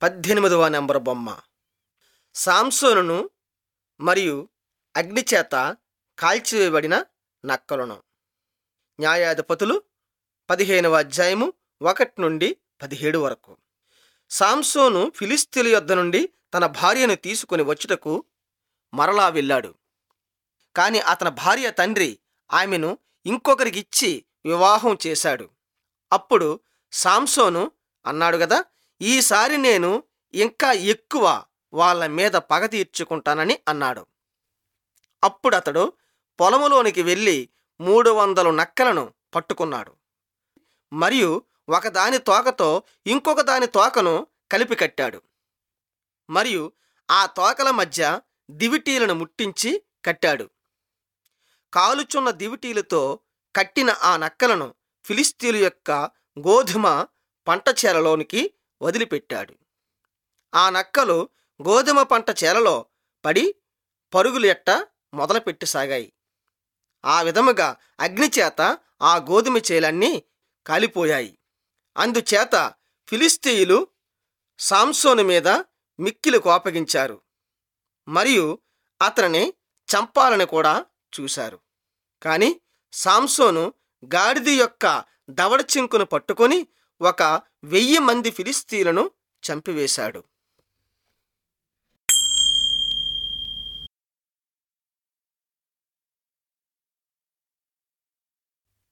పద్దెనిమిదవ నెంబర్ బొమ్మ సాంసోనును మరియు అగ్నిచేత కాల్చివేయబడిన నక్కలను న్యాయాధిపతులు పదిహేనవ అధ్యాయము ఒకటి నుండి పదిహేడు వరకు సాంసోను ఫిలిస్తీన్ల యొద్ద నుండి తన భార్యను తీసుకుని వచ్చుటకు మరలా వెళ్ళాడు కాని అతని భార్య తండ్రి ఆమెను ఇంకొకరికిచ్చి వివాహం చేశాడు అప్పుడు సాంసోను అన్నాడు గదా ఈసారి నేను ఇంకా ఎక్కువ వాళ్ళ మీద పగ తీర్చుకుంటానని అన్నాడు అప్పుడు అతడు పొలములోనికి వెళ్ళి మూడు వందల నక్కలను పట్టుకున్నాడు మరియు ఒకదాని తోకతో ఇంకొక దాని తోకను కలిపి కట్టాడు మరియు ఆ తోకల మధ్య దివిటీలను ముట్టించి కట్టాడు కాలుచున్న దివిటీలతో కట్టిన ఆ నక్కలను ఫిలిస్తీన్ల యొక్క గోధుమ పంట చేలలోనికి వదిలిపెట్టాడు ఆ నక్కలు గోధుమ పంట చేలలో పడి పరుగులు ఎట్ట మొదలుపెట్టసాగాయి ఆ విధముగా అగ్నిచేత ఆ గోధుమ చేలన్నీ కాలిపోయాయి అందుచేత ఫిలిస్తీయులు సాంసోను మీద మిక్కిలి కోపగించారు మరియు అతనిని చంపాలని కూడా చూశారు కాని సాంసోను గాడిద యొక్క దవడ చింకును పట్టుకొని ఒక వెయ్యి మంది ఫిలిస్తీయులను చంపివేశాడు